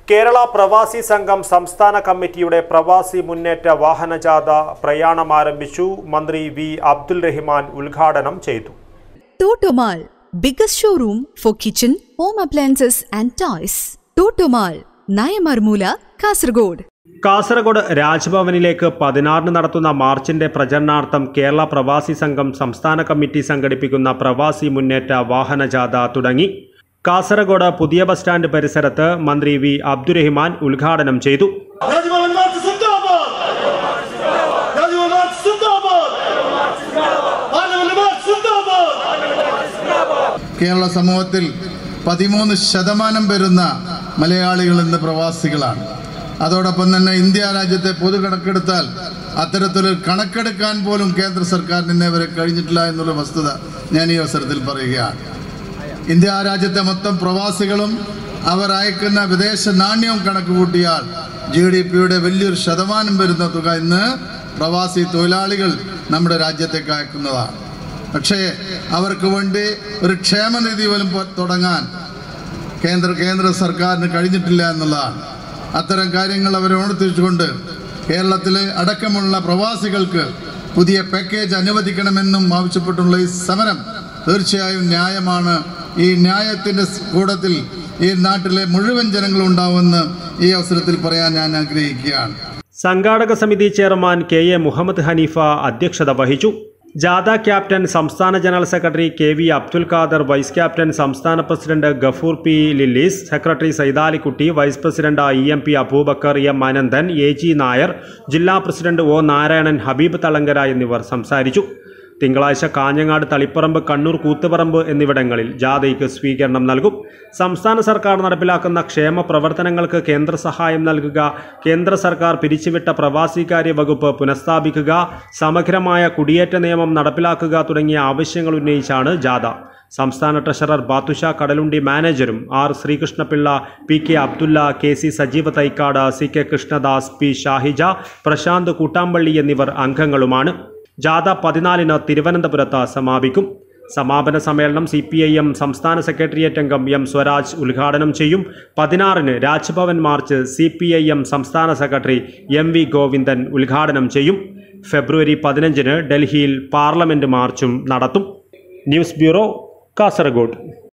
കേരള പ്രവാസി സംഘം സംസ്ഥാന കമ്മിറ്റിയുടെ പ്രവാസി മുന്നേറ്റ വാഹനജാഥ പ്രയാണം ആരംഭിച്ചു മന്ത്രി വി അബ്ദുൽ റഹ്മാൻ ഉദ്ഘാടനം ചെയ്തു Totomal, biggest showroom for kitchen, home appliances and toys. Totomal, Nayamarmula, Kasargod. Kasaragod രാജ്ഭവനിലേക്ക് പതിനാറിന് നടത്തുന്ന മാർച്ചിന്റെ പ്രചരണാർത്ഥം കേരള പ്രവാസി സംഘം സംസ്ഥാന കമ്മിറ്റി സംഘടിപ്പിക്കുന്ന പ്രവാസി മുന്നേറ്റ വാഹനജാഥ തുടങ്ങി കാസർഗോഡ് പുതിയ ബസ് സ്റ്റാൻഡ് പരിസരത്ത് മന്ത്രി വി അബ്ദുറഹിമാൻ ഉദ്ഘാടനം ചെയ്തു രാജ്ഭവൻ മാർച്ച് സിന്ദാബാദ് രാജ്ഭവൻ മാർച്ച് സിന്ദാബാദ് പാർലമെന്റ് മാർച്ച് സിന്ദാബാദ് കേരള സമൂഹത്തിൽ പതിമൂന്ന് ശതമാനം വരുന്ന മലയാളികൾ ഇന്ന് പ്രവാസികളാണ് അതോടൊപ്പം തന്നെ ഇന്ത്യ രാജ്യത്തെ പൊതു കണക്കെടുത്താൽ അത്തരത്തിലൊരു കണക്കെടുക്കാൻ പോലും കേന്ദ്ര സർക്കാരിന് ഇന്നേ വരെ കഴിഞ്ഞിട്ടില്ല എന്നുള്ള വസ്തുത ഞാൻ ഈ അവസരത്തിൽ പറയുകയാണ് ഇന്ത്യ രാജ്യത്തെ മൊത്തം പ്രവാസികളും അവർ അയക്കുന്ന വിദേശ നാണ്യവും കണക്ക് കൂട്ടിയാൽ ജി ഡി പിയുടെ വലിയൊരു ശതമാനം വരുന്ന തുക ഇന്ന് പ്രവാസി തൊഴിലാളികൾ നമ്മുടെ രാജ്യത്തേക്ക് അയക്കുന്നതാണ് പക്ഷേ അവർക്ക് വേണ്ടി ഒരു ക്ഷേമനിധി പോലും പൊ- തുടങ്ങാൻ കേന്ദ്ര കേന്ദ്ര സർക്കാരിന് കഴിഞ്ഞിട്ടില്ല എന്നുള്ളതാണ് അത്തരം കാര്യങ്ങൾ അവരെ ഉണർത്തിച്ചുകൊണ്ട് കേരളത്തിലെ അടക്കമുള്ള പ്രവാസികൾക്ക് പുതിയ പാക്കേജ് അനുവദിക്കണമെന്നും ആവശ്യപ്പെട്ടുള്ള ഈ സമരം തീർച്ചയായും ന്യായമാണ് ഈ ന്യായത്തിൻ്റെ കൂടത്തിൽ ഈ നാട്ടിലെ മുഴുവൻ ജനങ്ങളും ഉണ്ടാവുമെന്ന് ഈ അവസരത്തിൽ പറയാൻ ഞാൻ ആഗ്രഹിക്കുകയാണ് സംഘാടക സമിതി chairman K A Muhammad Haneefa അധ്യക്ഷത വഹിച്ചു ജാഥ ക്യാപ്റ്റൻ സംസ്ഥാന general secretary K V Abdul Khader vice captain സംസ്ഥാന president Gafoor P Lillies secretary Saithalikutty vice president E M P Aboobacker M Ananthan A G Nair ജില്ലാ പ്രസിഡന്റ് ഒ നാരായണൻ ഹബീബ് തളങ്കര എന്നിവർ സംസാരിച്ചു തിങ്കളാഴ്ച കാഞ്ഞങ്ങാട് തളിപ്പറമ്പ് കണ്ണൂർ കൂത്തുപറമ്പ് എന്നിവിടങ്ങളിൽ ജാഥയ്ക്ക് സ്വീകരണം നൽകും സംസ്ഥാന സർക്കാർ നടപ്പിലാക്കുന്ന ക്ഷേമ പ്രവർത്തനങ്ങൾക്ക് കേന്ദ്ര സഹായം നൽകുക കേന്ദ്ര സർക്കാർ പിരിച്ചുവിട്ട പ്രവാസികാര്യ വകുപ്പ് പുനഃസ്ഥാപിക്കുക സമഗ്രമായ കുടിയേറ്റ നിയമം നടപ്പിലാക്കുക തുടങ്ങിയ ആവശ്യങ്ങൾ ഉന്നയിച്ചാണ് ജാഥ സംസ്ഥാന ട്രഷറർ ബാത്തുഷ കടലുണ്ടി മാനേജരും R Sreekrishnapillai P K Abdulla K C Sajeeva Thaikkad C K Krishnadas P Shahija Prashanth Koottampally എന്നിവർ അംഗങ്ങളുമാണ് ജാഥ പതിനാലിന് തിരുവനന്തപുരത്ത് സമാപിക്കും സമാപന സമ്മേളനം സി പി ഐ എം സംസ്ഥാന സെക്രട്ടേറിയറ്റ് അംഗം എം സ്വരാജ് ഉദ്ഘാടനം ചെയ്യും പതിനാറിന് Raj Bhavan march C P I M സംസ്ഥാന സെക്രട്ടറി എം വി ഗോവിന്ദൻ ഉദ്ഘാടനം ചെയ്യും ഫെബ്രുവരി പതിനഞ്ചിന് ഡൽഹിയിൽ പാർലമെന്റ് മാർച്ചും നടത്തും ന്യൂസ് ബ്യൂറോ കാസർഗോഡ്